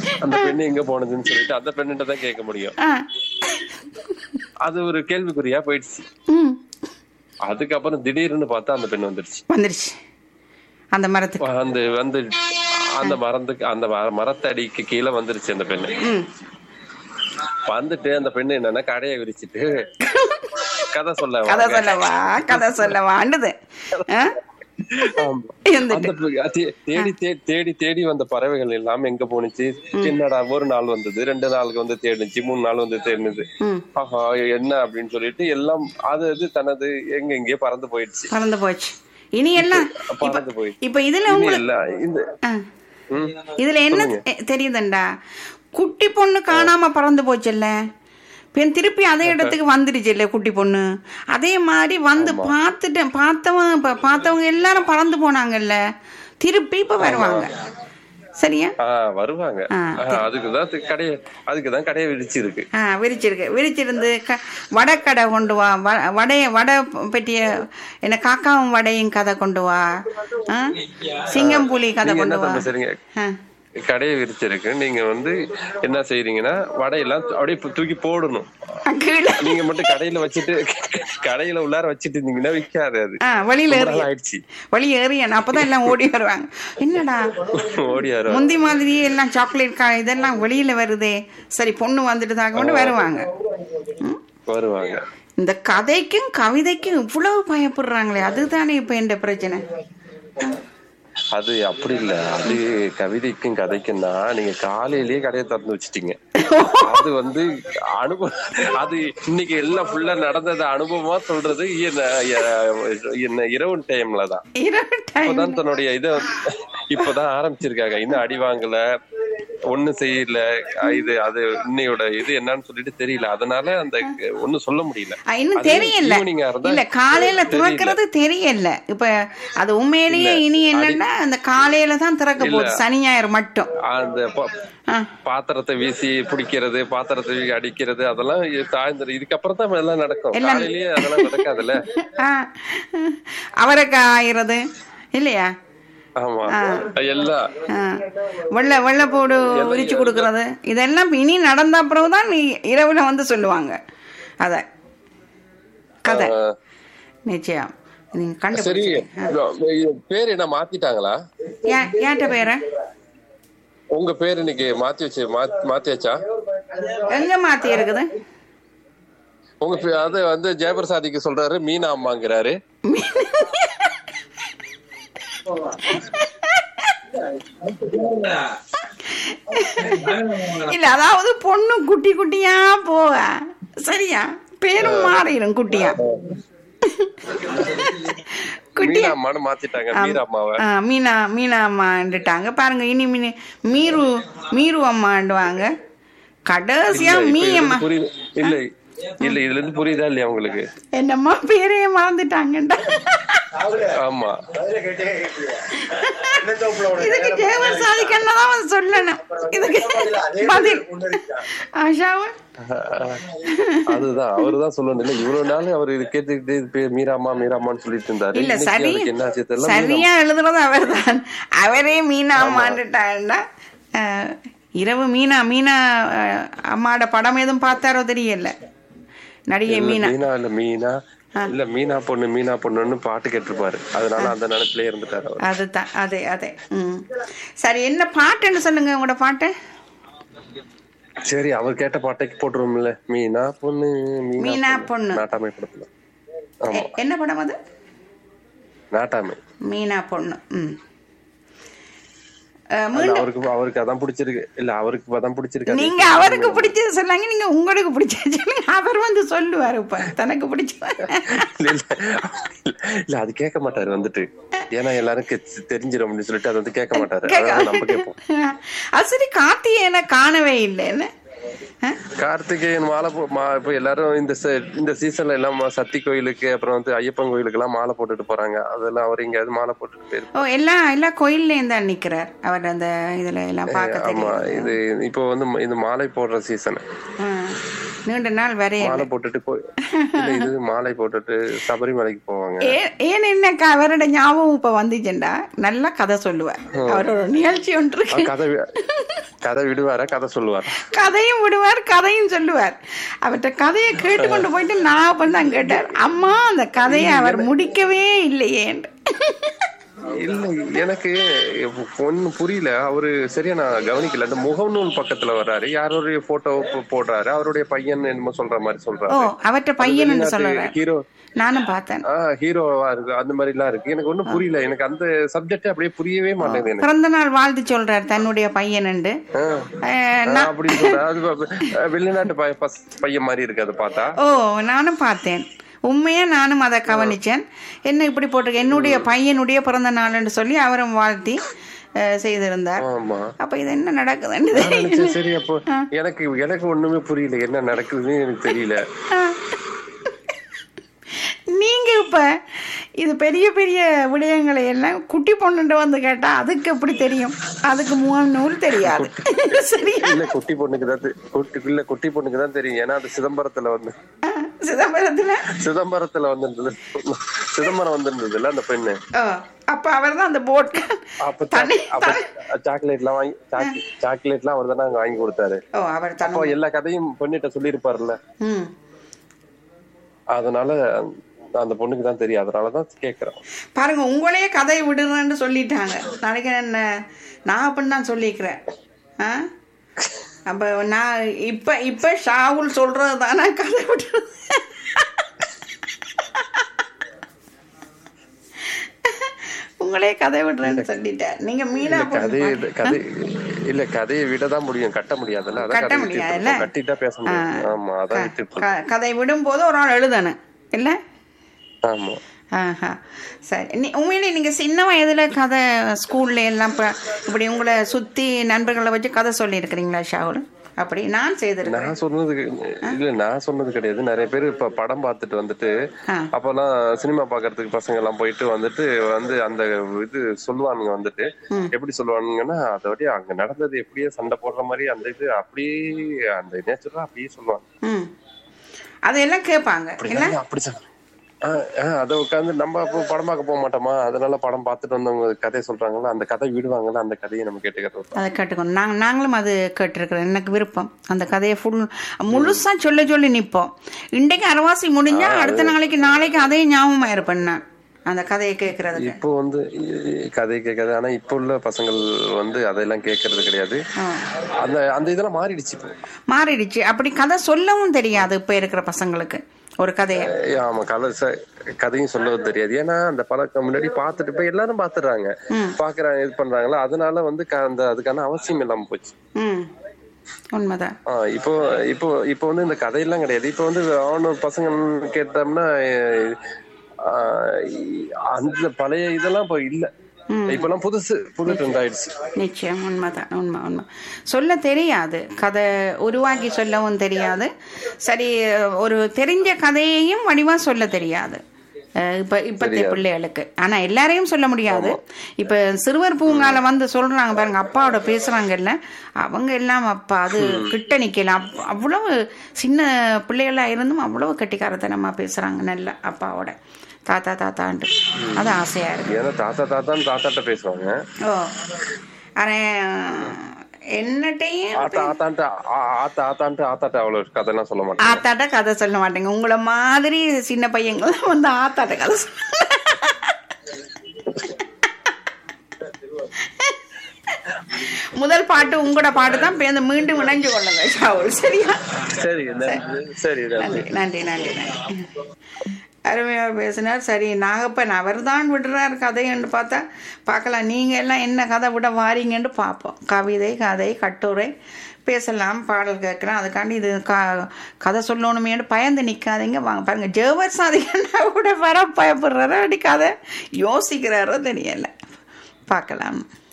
அந்த பெண்ணு எங்க போனதுன்னு சொல்லிட்டு அந்த பெண்ணிட்ட தான் கேட்க முடியும் ஆ அது ஒரு கேள்விக்குறியா போயிடுச்சு ம் அதுக்கப்புறம் திடீர்னு பார்த்தா அந்த பெண் வந்துருச்சு வந்துருச்சு அந்த மரத்துக்கு அந்த வந்து அந்த மரத்துக்கு அந்த மர- மரத்தடிக்கு கீழே வந்துருச்சு அந்த பெண்ணு ம் வந்துட்டு அந்த பெண்ணு என்னன்னா கடையை விரிச்சிட்டு கதை சொல்ல கதை வாங்க. சொல்லவா கதை சொல்லவாண்டுது ஆ? ஆமா. இருந்துட்டு அந்த ப- தே- தேடி தே- தேடி தேடி வந்த பறவைகள் எல்லாம் எங்க போனுச்சு என்னடா ஒரு நாள் வந்தது ரெண்டு நாளுக்கு வந்து தேடுச்சு மூணு நாள் வந்து தேடுனது ம் ஆஹா என்ன அப்படின்னு சொல்லிட்டு எல்லாம் அது அது தனது எங்க எங்கேயோ பறந்து போயிடுச்சு பறந்து போச்சு இனி எல்லாம் இப்ப பறந்து போயிடுச்சு இப்ப இதுல இனி உங்களுக்கு இல்ல இந்த ஆ. ம். இதுல என்ன தெ- தெரியுதுண்டா குட்டி பொண்ணு காணாம பறந்து போச்சுல்ல பின் திருப்பி அதே இடத்துக்கு வந்துடுச்சு இல்ல குட்டி பொண்ணு அதே மாதிரி வந்து பார்த்துட்டேன் பார்த்தவங்க ப- பார்த்தவங்க எல்லாரும் பறந்து போனாங்கல்ல திருப்பி இப்ப வருவாங்க சரியா ஆஹ் வருவாங்க ஆ, ஆஹ் அதுக்குதான் தி- கடைய அதுக்குதான் கடையை விரிச்சிருக்கு ஆ விரிச்சிருக்கு விரிச்சிருந்து க வடக்கடை கொண்டு வா வ- வடைய வடை பற்றிய என்ன காக்காவும் வடையும் கதை கொண்டு வா ஆ? சிங்கம் புலி கதை நீங்க என்ன கொண்டு வா பண்ண சரிங்க ஆ. கடையை விரிச்சிருக்கு நீங்க வந்து என்ன செய்றீங்கன்னா வடையெல்லாம் அப்படியே தூக்கி போடணும் கீழே நீங்க மட்டும் கடையில வச்சுட்டு கடையில உள்ளார வச்சிட்டு இருந்தீங்கன்னா விக்காது அது ஆ வழியில ரொம்ப ஏறி நாள் ஆயிடுச்சு வழி ஏறியன் அப்பதான் எல்லாம் ஓடி வருவாங்க என்னடா ஓடியாரு முந்தி மாதிரியே எல்லாம் சாக்லேட் கா இதெல்லாம் வெளியில வருதே சரி பொண்ணு வந்துட்டு தாக்க மட்டும் வருவாங்க ம்? வருவாங்க இந்த கதைக்கும் கவிதைக்கும் இவ்வளவு பயப்படுறாங்களே அதுதானே இப்ப எந்த பிரச்சனை அது அப்படி இல்ல அது கவிதைக்கும் கதைக்கும் தான் நீங்க காலையிலேயே கடையை திறந்து வச்சிட்டீங்க அது வந்து அனுபவம் அது இன்னைக்கு எல்லாம் ஃபுல்லா நடந்தது அனுபவமா சொல்றது என்ன என்ன இரவு டைம்ல தான் இரவு டைம் இப்பதான் தன்னுடைய இத இப்பதான் ஆரம்பிச்சிருக்காங்க இன்னும் அடி வாங்கல ஒண்ணு செய்யல இது அது இன்னையோட இது என்னன்னு சொல்லிட்டு தெரியல அதனால அந்த ஒண்ணும் சொல்ல முடியல ஆ, இன்னும் அது தெரியல evening ஆ இருந்தா இல்ல காலையில தெரியல. திறக்கிறது தெரியல இப்ப அது உண்மையிலேயே இல்ல, இனி என்னன்னா அந்த காலையில தான் திறக்க போகுது சனி ஞாயிறு மட்டும் அந்த பா- ஆ. பாத்திரத்தை வீசி பிடிக்கிறது பாத்திரத்தை வீசி அடிக்கிறது அதெல்லாம் சாயந்தரம் இதுக்கப்புறம் தான் எல்லாம் நடக்கும் எல்லாம் காலையிலேயே அதெல்லாம் நடக்காதுல்ல ஆ. அவரைக்காய் ஆயிறது இல்லையா ஆமா எல்லாம் ஆ. வெள்ளை வெள்ளைப்பூடு உரிச்சு கொடுக்கறது இதெல்லாம் இனி நடந்த அப்புறம் தான் நீ இரவுல வந்து சொல்லுவாங்க அத கதை ஆஹ், நிச்சயம் நீங்க சரி கண்டுபிடிச்சு பேர் என்ன மாத்திட்டாங்களா ஏன் ஏன்ட்ட பேர உங்க பேர் இன்னைக்கு மாத்தி வச்சு மாத்- மாத்தியாச்சா எங்க மாத்தி இருக்குது உங்க பே- அது வந்து ஜெயபிரசாதிக்கு சொல்றாரு மீனா அம்மாங்கிறாரு இல்ல அதாவது பொண்ணு குட்டி குட்டியா போவ சரியா பேரும் மாறிடும் குட்டியா குட்டியா மீனா அம்மான்னு மாத்திட்டாங்க மீரா அம்மாவை ஆ, மீனா மீனா அம்மாண்டுட்டாங்க பாருங்க இனி மீனு மீரு மீரு அம்மாண்டுவாங்க கடைசியா இல்ல, மீ இப்ப இதுல அம்மா இருந்து புரியுது இல்ல இல்ல இதுல இருந்து புரியுதா இல்லையா உங்களுக்கு என்னம்மா பேரையே மறந்துட்டாங்கண்டா ஆமா இதுக்கு ஜெயவர் சாதிக்கணும் வந்து சொல்லணும் இதுக்கு பதில் ஆஷாவும் அதுதான் அவருதான் சொல்லணும் இல்ல இவ்வளவு நாள் அவர் இது கேட்டுக்கிட்டு இது பேர் மீராமா மீராமான்னு சொல்லிட்டு இருந்தாரு இல்ல இன்னைக்கு சரி அதுக்கு என்ன ஆச்சு தெரியல சரியா எழுதுறது அவர்தான் அவரே மீனா அம்மாண்டுட்டாருன்னா அஹ், இரவு மீனா மீனா அஹ், அம்மாட படம் எதுவும் பார்த்தாரோ தெரியல நடிகை இல்ல, மீனா மீனா இல்ல மீனா இல்ல மீனா பொண்ணு மீனா பொண்ணுன்னு பாட்டு கேட்டிருப்பாரு அதனால அந்த நினைப்பிலே இருந்துட்டாரு அவர் அதுதான் அதே அதே ம் சரி என்ன பாட்டுன்னு சொல்லுங்க உங்களோட பாட்டு சரி அவர் கேட்ட பாட்டைக்கு போட்டுருவோம்ல மீனா பொண்ணு மீனா பொண்ணு. நாட்டாமை படத்துல ஆமா எ- என்ன படம் அது நாட்டாமை மீனா பொண்ணு ம் அஹ், அது மீண்டும் அவருக்கு அவருக்கு அதான் பிடிச்சிருக்கு இல்ல அவருக்கு அதான் பிடிச்சிருக்கு நீங்க அவருக்கு பிடிச்சது சொல்லாங்க நீங்க உங்களுக்கு பிடிச்சது சொல்லுங்க அவர் வந்து சொல்லுவாரு இப்ப தனக்கு பிடிச்சது இல்ல இல்ல இல்ல அது கேட்க மாட்டாரு வந்துட்டு ஏன்னா எல்லாரும் கெ- தெரிஞ்சிரும் அப்படின்னு சொல்லிட்டு அது வந்து கேட்க மாட்டாரு அதான் நம்ம கேட்போம் அது சரி கார்த்திகேயனை காணவே இல்லை என்ன அஹ்? கார்த்திகேயன் மாலை போ மா இப்ப எல்லாரும் இந்த ச- இந்த சீசன்ல எல்லாம் சக்தி கோயிலுக்கு அப்புறம் வந்து ஐயப்பன் கோயிலுக்கு எல்லாம் மாலை போட்டுட்டு போறாங்க அதெல்லாம் அவர் எங்கேயாவது மாலை போட்டுட்டு போயிரு ஓ எல்லா எல்லா கோயில்லையும் தான் நிக்கிறார் அவர் அந்த இதுல எல்லாம் பார்க்க ஆமா தெரியும் இது இப்போ வந்து ம- இது மாலை போடுற சீசன் ஆ. நீண்ட நாள் வரைய மாலை போட்டுட்டு போய் இல்ல இது மாலை போட்டுட்டு சபரிமலைக்கு போவாங்க ஏன் ஏன் என்னக்கா அவரோட ஞாபகம் இப்ப வந்துச்சுண்டா நல்லா கதை சொல்லுவார் அவரோட நிகழ்ச்சி ஒன்று இருக்கு கதை கதை விடுவாரா கதை சொல்லுவாரா கதையும் விடுவார் கதையும் சொல்லுவார் அவர்கிட்ட கதையை கேட்டுக்கொண்டு போயிட்டு நான் அப்ப தான் கேட்டார் அம்மா அந்த கதையை அவர் முடிக்கவே இல்லையேன்னு இல்ல எனக்கு ஒண்ணு புரியல அவரு சரியா நான் கவனிக்கல அந்த முகநூல் பக்கத்துல வர்றாரு யாரோடைய போட்டோ போடுறாரு அவருடைய பையன் என்னமோ சொல்ற மாதிரி ஓ சொல்றாரு அவர்கிட்ட பையன்னு சொல்லுவார் ஹீரோ நானும் பார்த்தேன் ஆஹ் ஹீரோவா இருக்கு அந்த மாதிரி எல்லாம் இருக்கு எனக்கு ஒண்ணும் புரியல எனக்கு அந்த சப்ஜெக்ட் அப்படியே புரியவே மாட்டேங்குது எனக்கு பிறந்த நாள் வாழ்த்து சொல்றார் தன்னுடைய பையனுண்டு ஆஹ் அஹ், ஆஹ் அப்படி சொல்ற அது ப- அஹ் வெளிநாட்டு பைய- பஸ்- பையன் மாதிரி இருக்கு அதை பார்த்தா ஓ நானும் பார்த்தேன் உண்மையா நானும் அதை கவனிச்சேன் என்ன இப்படி போட்டிருக்க என்னுடைய பையனுடைய பிறந்த நாள்னு சொல்லி அவரும் வாழ்த்தி அஹ், செய்திருந்தார் ஆமா அப்ப இது என்ன நடக்குதுன்னு நான் நினைச்சேன், சரி அப்போ எனக்கு எனக்கு ஒண்ணுமே புரியல என்ன நடக்குதுன்னு எனக்கு தெரியல நீங்க இப்ப இது பெரிய பெரிய விடயங்களை எல்லாம் குட்டி பொண்ணுட்டு வந்து கேட்டா அதுக்கு எப்படி தெரியும் அதுக்கு மூணு நூல் தெரியாது சரியா இல்ல குட்டி பொண்ணுக்கு தான் தெ- குட்டி இல்ல குட்டி பொண்ணுக்கு தான் தெரியும் ஏன்னா அது சிதம்பரத்துல வந்து அஹ், சிதம்பரத்துல சிதம்பரத்துல வந்திருந்தது சிதம்பரம் வந்திருந்ததுல அந்த பெண்ணு ஓ அப்ப அவர் தான் அந்த போட் அப்ப தனி சாக்- அப்ப சாக்லேட் எல்லாம் வாங்கி சாக்லேட் எல்லாம் அவர் தானே அங்க வாங்கி கொடுத்தாரு ஓ அவர் அப்போ தனி எல்லா கதையும் பொண்ணிட்ட சொல்லியிருப்பாருல்ல ம் அதனால அந்த பொண்ணுக்கு தான் தெரியும் அதனாலதான் கேக்குறேன் பாருங்க உங்களையே கதை விடுறேன்னு சொல்லிட்டாங்க நாளைக்கு என்ன நான் அப்படின்னு தான் சொல்லிக்கிறேன் ஆ அப்ப நான் இப்ப இப்ப ஷாவுல் சொல்றது தானே கதை விடுறது உங்களே கதை விடுறேன்னு சொல்லிட்டார் நீங்க மீனா இல்ல கதை கதை இல்ல கதையை விட தான் முடியும் கட்ட முடியாதுல்ல அதான் கட்ட கதை முடியாதுல்ல? விட்டுட்டு இருக்கோம். கட்டிட்டா பேச முடியும் ஆமா அதான் விட்டுட்டு இருக்கோம். க- கதை விடும்போது ஒரு ஆள் எழுதணும் இல்லை ஆமா ஆஹா சரி நீ உண்மையிலே நீங்கள் சின்ன வயதில் கதை ஸ்கூல்ல எல்லாம் இப்போ இப்படி உங்களை சுற்றி நண்பர்களை வச்சு கதை சொல்லியிருக்கிறீங்களா ஷாகுல் அப்படி நான் செய்திருக்கேன் நான் சொன்னது இல்ல நான் சொன்னது கிடையாது நிறைய பேர் இப்ப படம் பார்த்துட்டு வந்துட்டு ஆ. அப்பெல்லாம் சினிமா பாக்குறதுக்கு பசங்க எல்லாம் போயிட்டு வந்துட்டு வந்து அந்த இது சொல்லுவானுங்க வந்துட்டு எப்படி சொல்லுவானுங்கன்னா அதோடய அங்க நடந்தது எப்படியே சண்டை போடுற மாதிரி அந்த இது அப்படியே அந்த நேச்சுரலா அப்படியே சொல்லுவாங்க ம் அதையெல்லாம் கேட்பாங்க இல்லை அப்படி சொல் அதை உட்காந்து நம்ம அப்போ படம் பார்க்க போக மாட்டோமா அதனால படம் பார்த்துட்டு வந்தவங்க கதையை சொல்றாங்கல்ல அந்த கதை விடுவாங்கல்ல அந்த கதையை நம்ம கேட்டுக்கிறது அதை கேட்டுக்கணும் நாங்கள் நாங்களும் அது கேட்டிருக்கிறோம் எனக்கு விருப்பம் அந்த கதையை ஃபுல் முழுசாக சொல்ல சொல்லி நிற்போம் இன்றைக்கு அரவாசி முடிஞ்சா அடுத்த நாளைக்கு நாளைக்கு அதே ஞாபகமாக இருப்பேன் நான் அந்த கதையை கேட்கறதுக்கு இப்போ வந்து இ- கதை கேட்காது ஆனா இப்போ உள்ள பசங்கள் வந்து அதெல்லாம் கேட்கறது கிடையாது அந்த அந்த இதெல்லாம் மாறிடுச்சு இப்போ மாறிடுச்சு அப்படி கதை சொல்லவும் தெரியாது இப்போ இருக்கிற பசங்களுக்கு ஒரு கதையை ஏ, ஆமா கதை ச- கதையும் சொல்லவும் தெரியாது ஏன்னா அந்த பழக்கம் முன்னாடி பார்த்துட்டு இப்ப எல்லாரும் பாத்துடுறாங்க பாக்குறாங்க இது பண்றாங்களா அதனால வந்து க- அந்த அதுக்கான அவசியம் இல்லாம போச்சு ம் உண்மைதான் ஆ, இப்போ இப்போ இப்போ வந்து இந்த கதையெல்லாம் கிடையாது இப்போ வந்து அவனு பசங்க கேட்டோம்னா எ, ஆ, அந்த பழைய இதெல்லாம் இப்போ இல்ல இப்பெல்லாம் புதுசு புது ட்ரெண்ட் ஆயிடுச்சு நிச்சயம் உண்மைதான் உண்மை உண்மை சொல்ல தெரியாது கதை உருவாக்கி சொல்லவும் தெரியாது சரி ஒரு தெரிஞ்ச கதையையும் வடிவா சொல்ல தெரியாது அஹ் இப்ப இப்பத்திய பிள்ளைகளுக்கு ஆனா எல்லாரையும் சொல்ல முடியாது இப்ப சிறுவர் பூங்கால வந்து சொல்றாங்க பாருங்க அப்பாவோட பேசுறாங்கல்ல அவங்க எல்லாம் அப்பா அது கிட்ட நிக்கலாம் அப்- அவ்வளவு சின்ன பிள்ளைகளா இருந்தும் அவ்வளவு கெட்டிக்காரத்தனமா பேசுறாங்க நல்ல அப்பாவோட தாத்தா தாத்தான்ட்டு அது ஆசையா இருக்கு ஏன்னா தாத்தா தாத்தான்னு தாத்தாட்ட பேசுவாங்க ஓ ஆனா என்னட்டையும் ஆத்தா ஆத்தான்ட்டு ஆ- ஆத்தா ஆத்தான்ட்டு ஆத்தாட்ட அவ்வளவு கதையெல்லாம் சொல்ல மாட்டாங்க ஆத்தாட்ட கதை சொல்ல மாட்டேங்க உங்களை மாதிரி சின்ன பையங்களாம் வந்து ஆத்தாட்ட கதை சொல்ல முதல் பாட்டு உங்களோட பாட்டு தான் பேருந்து மீண்டும் இணைஞ்சு கொள்ளுங்க ஷாவுல் சரியா சரி நன்றி. சரி நன்றி நன்றி நன்றி நன்றி நன்றி அருமையாக பேசினார் சரி நாகப்பன் அவர் தான் விடுறார் கதைன்னு பார்த்தா பார்க்கலாம் நீங்கள் எல்லாம் என்ன கதை விட வாரீங்கன்னு பார்ப்போம் கவிதை கதை கட்டுரை பேசலாம் பாடல் கேட்கலாம் அதுக்காண்டி இது க கதை சொல்லணுமேனு பயந்து நிற்காதீங்க வாங்க பாருங்க ஜெவர் சாதிகன்னா கூட வர பயப்படுறாரோ அப்படி கதை யோசிக்கிறாரோ தெரியல பார்க்கலாம்